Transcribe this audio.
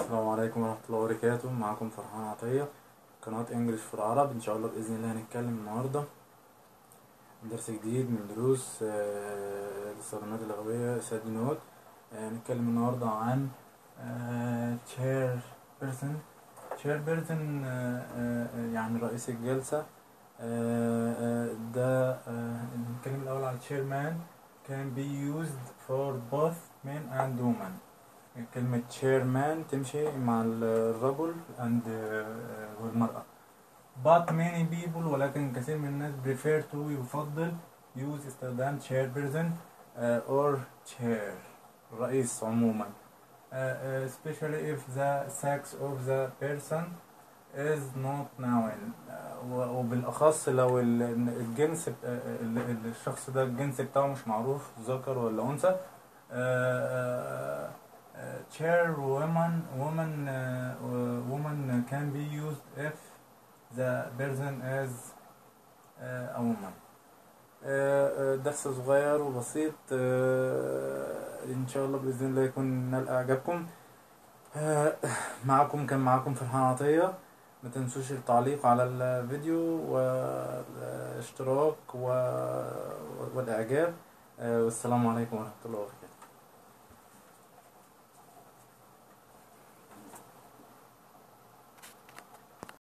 السلام عليكم ورحمة الله وبركاته معكم فرحان عطية قناة انجلش في العرب ان شاء الله بإذن الله هنتكلم النهاردة درس جديد من دروس آه، الاستخدامات اللغوية ساد نوت آه، هنتكلم النهاردة عن chair person chair person آه، آه، يعني رئيس الجلسة آه، آه، ده آه، نتكلم الأول على chairman can be used for both men and women كلمة chairman تمشي مع الرجل and uh, والمرأة but many people ولكن كثير من الناس prefer to يفضل use استخدام chairperson uh, or chair رئيس عموما uh, uh, especially if the sex of the person is not known uh, و- وبالأخص لو ال- الجنس ب- ال- ال- الشخص ده الجنس بتاعه مش معروف ذكر ولا أنثى uh, uh, uh, chair woman woman uh, uh, woman can be used if the person is uh, a woman uh, uh, درس صغير وبسيط uh, ان شاء الله باذن الله يكون نال اعجابكم uh, معكم كان معكم فرحان عطيه ما تنسوش التعليق على الفيديو والاشتراك و- والاعجاب uh, والسلام عليكم ورحمه الله وبركاته